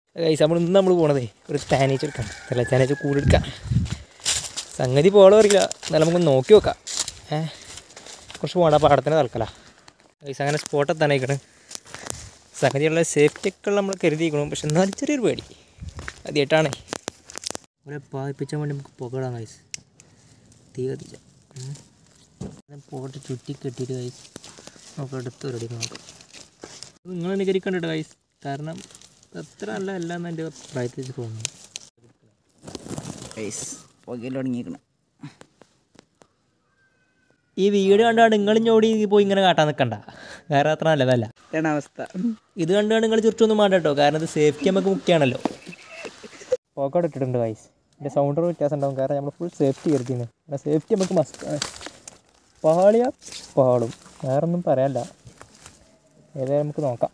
guys നമ്മൾ ഇന്ന് നമ്മൾ പോണതേ ഒരു തേനീച്ച എടുക്കാം അല്ല തേനീച്ച കൂടെടുക്കാം സംഗതി പോളോ അറിയില്ല എന്നാലും നമുക്ക് നോക്കി നോക്കാം ഏ കുറച്ച് പോകണ്ട പാടത്തിന് തൽക്കല ഗൈസ് അങ്ങനെ സ്പോട്ട് എത്താനായിക്കണ് സംഗതിയുള്ള സേഫ്റ്റി ഒക്കെ നമ്മൾ കരുതിയിരിക്കണം പക്ഷെ എന്നാലും ചെറിയൊരു പേടി ആദ്യമായിട്ടാണേ ഇവിടെ പായിപ്പിച്ചാൻ വേണ്ടി നമുക്ക് പുകടാം ഗൈസ് തീ കത്തിച്ച പോട്ട് ചുറ്റി കെട്ടിയിട്ട് ഗൈസ് നമുക്ക് അടുത്ത് റെഡി നോക്കാം നിങ്ങൾ അനുകരിക്കണ്ട ഗൈസ് കാരണം അത്ര നല്ല അല്ല എന്ന് എൻ്റെ അഭിപ്രായത്തിൽ വെച്ച് തോന്നുന്നു ഗൈസ് പുകയിൽ തുടങ്ങിയിരിക്കണം ഈ വീട് കണ്ടാണ് നിങ്ങൾ ഞോടി പോയി ഇങ്ങനെ കാട്ടാൻ നിൽക്കണ്ട വേറെ അത്ര നല്ലതല്ല ഇതാണ് അവസ്ഥ ഇത് കണ്ടാണ് നിങ്ങൾ ചുറ്റൊന്നും വേണ്ട കേട്ടോ കാരണം ഇത് സേഫ്റ്റി നമുക്ക് മുഖ്യമാണല്ലോ പോക്കോട് ഇട്ടിട്ടുണ്ട് ഗൈസ് എൻ്റെ സൗണ്ടർ വ്യത്യാസം ഉണ്ടാവും കാരണം നമ്മൾ ഫുൾ സേഫ്റ്റി കരുതിയാണ് കാരണം സേഫ്റ്റി നമുക്ക് മസ്റ്റ് പാളിയ പാളും വേറെ ഒന്നും പറയാനില്ല ഏതായാലും നമുക്ക് നോക്കാം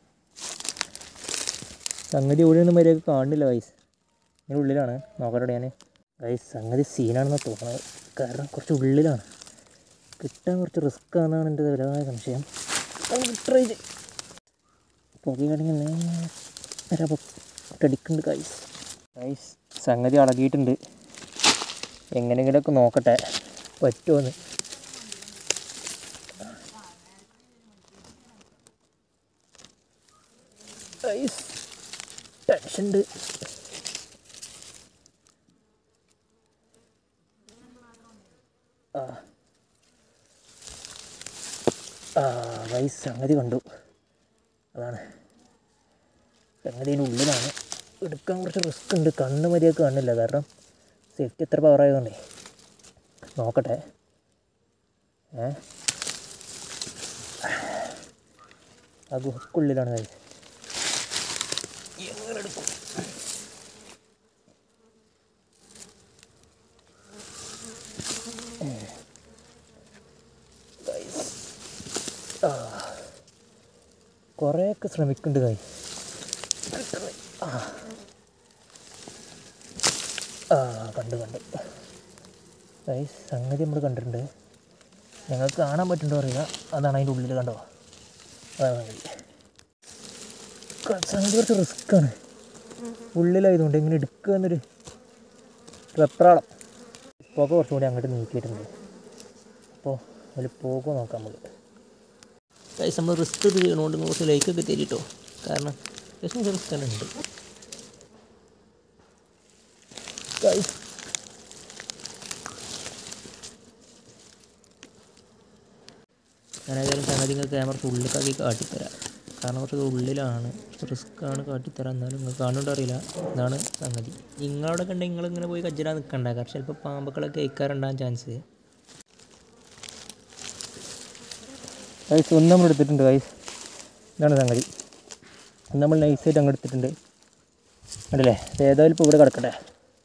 സംഗതി എവിടെയൊന്നും മര്യാദക്ക് കാണുന്നില്ല ഗൈസ് ഇതിൻ്റെ ഉള്ളിലാണ് നോക്കട്ടെ ഞാൻ ഗൈസ് സംഗതി സീനാണെന്ന് തോന്നുന്നത് കാരണം കുറച്ച് ഉള്ളിലാണ് കിട്ടാൻ കുറച്ച് റിസ്ക് ആണെന്നാണ് എൻ്റെ വലുതായ സംശയം നമുക്ക് ട്രൈ ചെയ്യും പുകയാണെങ്കിൽ നേരെ പൊട്ടടിക്കുന്നുണ്ട് ഗൈസ് ഗൈസ് സംഗതി അളകിയിട്ടുണ്ട് എങ്ങനെയെങ്കിലുമൊക്കെ നോക്കട്ടെ പറ്റുമോന്ന് ഗൈസ് ടെൻഷൻ ഉണ്ട് ആ ആ ഗൈസ് സംഗതി കണ്ടു അതാണ് സംഗതിൻ്റെ ഉള്ളിലാണ് എടുക്കാൻ കുറച്ച് റിസ്ക് ഉണ്ട് കണ്ണ് മര്യാദ കാണില്ല കാരണം സേഫ്റ്റി എത്ര പവർ ആയതുകൊണ്ടേ നോക്കട്ടെ ഏ ആ ഗുഹക്കുള്ളിലാണ് ഗൈസ് എങ്ങനെ എടുക്കും ഗൈസ് ആ കുറേയൊക്കെ ശ്രമിക്കുന്നുണ്ട് കായ് ആ ആ കണ്ടു കണ്ടു ഗൈസ് സംഗതി നമ്മൾ കണ്ടിട്ടുണ്ട് ഞങ്ങൾക്ക് കാണാൻ പറ്റുന്നുണ്ടോ അറിയില്ല അതാണ് അതിൻ്റെ ഉള്ളിൽ കണ്ടോ അതാണ് സംഗതി ക- സംഗതി കുറച്ച് റിസ്ക്കാണ് ഉള്ളിലായതുകൊണ്ട് എങ്ങനെ എടുക്കുക എന്നൊരു വെപ്രാളം പുക കുറച്ചും കൂടി അങ്ങോട്ട് നീക്കിയിട്ടുണ്ട് അപ്പോൾ അതിൽ പോകുമോ നോക്കാം നമുക്ക് ഗൈസ് നമ്മൾ റിസ്ക് ചെയ്യണോണ്ട് കുറച്ച് ലൈക്കൊക്കെ തരിട്ടോ കാരണം അത്യാവശ്യം റിസ്ക് തന്നെ ഉണ്ട് ഗൈസ് ഞാനേതായാലും സംഗതി നിങ്ങൾക്ക് ക്യാമറ ഉള്ളിലേക്കാക്കി കാട്ടിത്തരാം കാരണം കുറച്ച് ഉള്ളിലാണ് റിസ്ക്കാണ് കാട്ടിത്തരാം എന്നാലും നിങ്ങൾ കാണുന്നുണ്ടോ അറിയില്ല ഇതാണ് സംഗതി നിങ്ങളവിടെ കണ്ടെങ്കിൽ നിങ്ങളിങ്ങനെ പോയി കജ്ജരാൻ നിൽക്കണ്ട കാരണം ചിലപ്പോൾ പാമ്പുകളൊക്കെ കഴിക്കാറുണ്ടാകാൻ ചാൻസ് ഗൈസ് ഒന്ന് നമ്മൾ എടുത്തിട്ടുണ്ട് ഗൈസ് ഇതാണ് സംഗതി ഒന്ന് നമ്മൾ നൈസായിട്ട് അങ്ങ് എടുത്തിട്ടുണ്ട് കണ്ടില്ലേ ഇത് ഏതായാലും ഇപ്പോൾ ഇവിടെ കിടക്കട്ടെ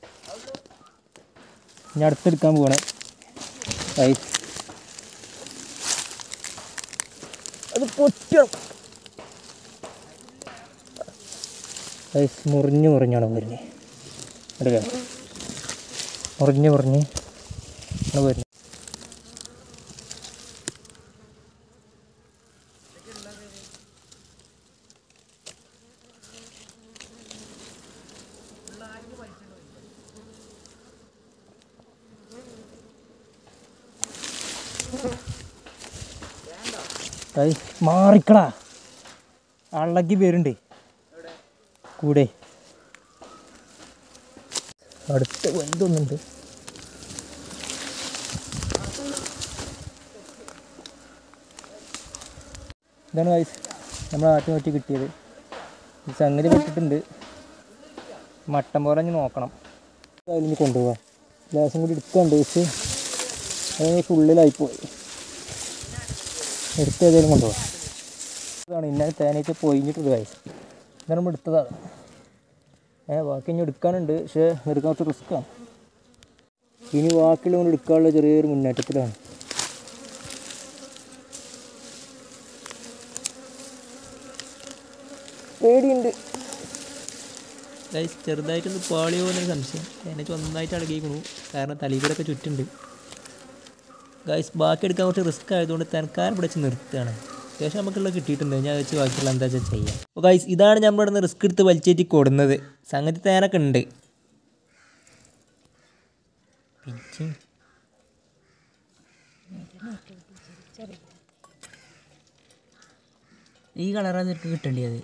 ഇനി അടുത്തെടുക്കാൻ പോവാണ് ഗൈസ് അത് പൊറ്റണം ഗൈസ് മുറിഞ്ഞ് മുറിഞ്ഞാണ് വരുന്നത് കണ്ടില്ലേ മുറിഞ്ഞ് മുറിഞ്ഞ് ആണ് വരുന്നത് ഏയ് മാറിക്കടാ അള്ളക്കി പേരുണ്ട് കൂടെ അടുത്ത വലുതൊന്നുണ്ട് ഇതാണ് വയസ്സ് നമ്മൾ ആട്ടി നോറ്റി കിട്ടിയത് ഈ സംഗതി പെട്ടിട്ടുണ്ട് മട്ടൻ പോലെ ഇനി നോക്കണം അതിൽ കൊണ്ടുപോകാം ഗ്ലാസും കൂടി എടുക്കാണ്ട് വെച്ച് അത് ഉള്ളിലായിപ്പോയി എടുത്ത് ഏതായാലും കൊണ്ടുപോകാം ഇതാണ് ഇന്നലെ തേനീച്ച പൊയിഞ്ഞിട്ടൊരു കാര്യം ഇതാണ് നമ്മൾ എടുത്തതാണ് ഏ ബാക്കി ഇനി എടുക്കാനുണ്ട് പക്ഷേ എടുക്കാൻ കുറച്ച് റിസ്ക്കാണ് ഇനി ബാക്കിയുള്ള കൊണ്ട് എടുക്കാനുള്ള ചെറിയൊരു മുന്നേറ്റത്തിലാണ് പേടിയുണ്ട് ചെറുതായിട്ടൊന്ന് പാളിയോ എന്നൊരു സംശയം തേനീച്ച ഒന്നായിട്ട് അടങ്ങിയിരിക്കണു കാരണം തലീകൂടൊക്കെ ചുറ്റുണ്ട് ഗൈസ് ബാക്കി എടുക്കാൻ കുറച്ച് റിസ്ക് ആയതുകൊണ്ട് തൽക്കാലം പിടിച്ച് നിർത്തുകയാണ് അത്യാവശ്യം നമുക്കുള്ള കിട്ടിയിട്ടുണ്ട് ഞാൻ വെച്ച് ബാക്കിയുള്ള എന്താ വെച്ചാൽ ചെയ്യാം അപ്പോൾ ഗൈസ് ഇതാണ് നമ്മൾ ഇവിടെ നിന്ന് റിസ്ക് എടുത്ത് വലിച്ചേറ്റി കൊടുന്നത് സംഗതി തേനൊക്കെ ഉണ്ട് പിച്ചി ഈ കളറാ നിനക്ക് കിട്ടേണ്ടത്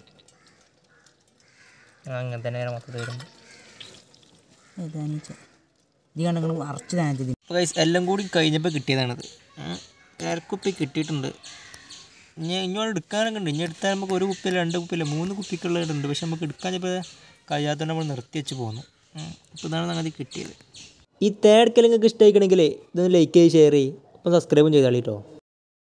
അങ്ങനെ തന്നെ മൊത്തത്തിൽ വരുമ്പോൾ ഏതാനീച്ച ഇത് കണ്ടെങ്കിൽ അറച്ച് താനത്ത് അപ്പോൾ ഗൈസ് എല്ലാം കൂടി കഴിഞ്ഞപ്പോൾ കിട്ടിയതാണിത് അരക്കുപ്പി കിട്ടിയിട്ടുണ്ട് ഇനി ഇങ്ങോട്ട് എടുക്കാനൊക്കെ ഉണ്ട് ഇനി എടുത്താൽ നമുക്ക് ഒരു കുപ്പിയില്ല രണ്ട് കുപ്പിയില്ല മൂന്ന് കുപ്പിക്കുള്ളതുണ്ട് പക്ഷെ നമുക്ക് എടുക്കാൻ ചിലപ്പോൾ കഴിയാത്തതുകൊണ്ട് നമ്മൾ നിർത്തി വെച്ച് പോന്നു ഇപ്പോൾ ഇതാണ് സംഗതി കിട്ടിയത് ഈ തേടക്കൽ നിങ്ങൾക്ക് ഇഷ്ടമായിക്കണമെങ്കിൽ ഇതൊന്ന് ലൈക്ക് ചെയ്ത് ഷെയർ ചെയ്യും അപ്പം സബ്സ്ക്രൈബും ചെയ്താളി കേട്ടോ